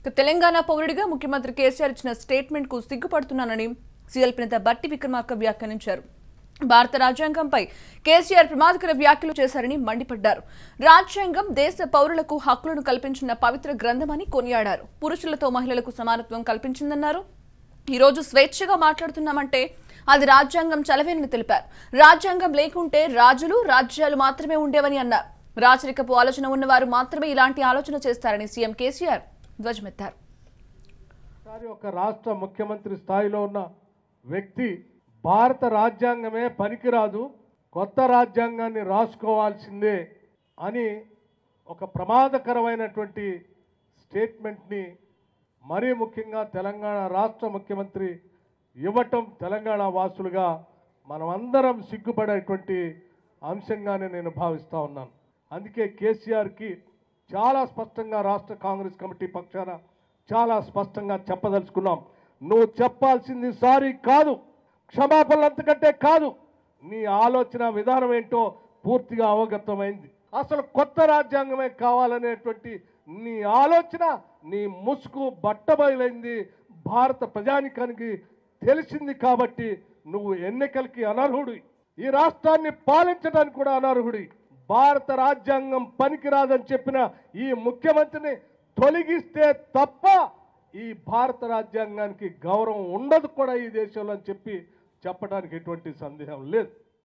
ఇక తెలంగాణ పౌరుడిగా ముఖ్యమంత్రి కేసీఆర్ ఇచ్చిన స్టేట్మెంట్ కు సిగ్గుపడుతున్నానని సీఎల్పీ నేత బట్టి విక్రమార్క వ్యాఖ్యానించారు భారత రాజ్యాంగంపై కేసీఆర్ ప్రమాదకర వ్యాఖ్యలు చేశారని మండిపడ్డారు రాజ్యాంగం దేశ పౌరులకు హక్కులను కల్పించిన పవిత్ర గ్రంథమని కొనియాడారు పురుషులతో మహిళలకు సమానత్వం కల్పించిందన్నారు ఈ రోజు స్వేచ్ఛగా మాట్లాడుతున్నామంటే అది రాజ్యాంగం చలవేనని తెలిపారు రాజ్యాంగం లేకుంటే రాజులు రాజ్యాలు మాత్రమే ఉండేవని అన్నారు రాచరికపు ఆలోచన ఉన్నవారు మాత్రమే ఇలాంటి ఆలోచన చేస్తారని సీఎం కేసీఆర్ ధ్వజమెత్తారు ఒకసారి ఒక రాష్ట్ర ముఖ్యమంత్రి స్థాయిలో ఉన్న వ్యక్తి భారత రాజ్యాంగమే పనికిరాదు కొత్త రాజ్యాంగాన్ని రాసుకోవాల్సిందే అని ఒక ప్రమాదకరమైనటువంటి స్టేట్మెంట్ని మరీ ముఖ్యంగా తెలంగాణ రాష్ట్ర ముఖ్యమంత్రి ఇవ్వటం తెలంగాణ వాసులుగా మనమందరం సిగ్గుపడేటువంటి అంశంగానే నేను భావిస్తూ ఉన్నాను అందుకే కేసీఆర్కి చాలా స్పష్టంగా రాష్ట్ర కాంగ్రెస్ కమిటీ పక్షాన చాలా స్పష్టంగా చెప్పదలుచుకున్నాం నువ్వు చెప్పాల్సింది సారీ కాదు క్షమాపణలు అంతకంటే కాదు నీ ఆలోచన విధానం ఏంటో పూర్తిగా అవగతమైంది అసలు కొత్త రాజ్యాంగమే కావాలనేటువంటి నీ ఆలోచన నీ ముసుగు బట్టబయలైంది భారత ప్రజానికానికి తెలిసింది కాబట్టి నువ్వు ఎన్నికలకి అనర్హుడి ఈ రాష్ట్రాన్ని పాలించడానికి కూడా అనర్హుడి భారత రాజ్యాంగం పనికిరాదని చెప్పిన ఈ ముఖ్యమంత్రిని తొలగిస్తే తప్ప ఈ భారత రాజ్యాంగానికి గౌరవం ఉండదు కూడా ఈ దేశంలో అని చెప్పి చెప్పడానికి ఎటువంటి సందేహం లేదు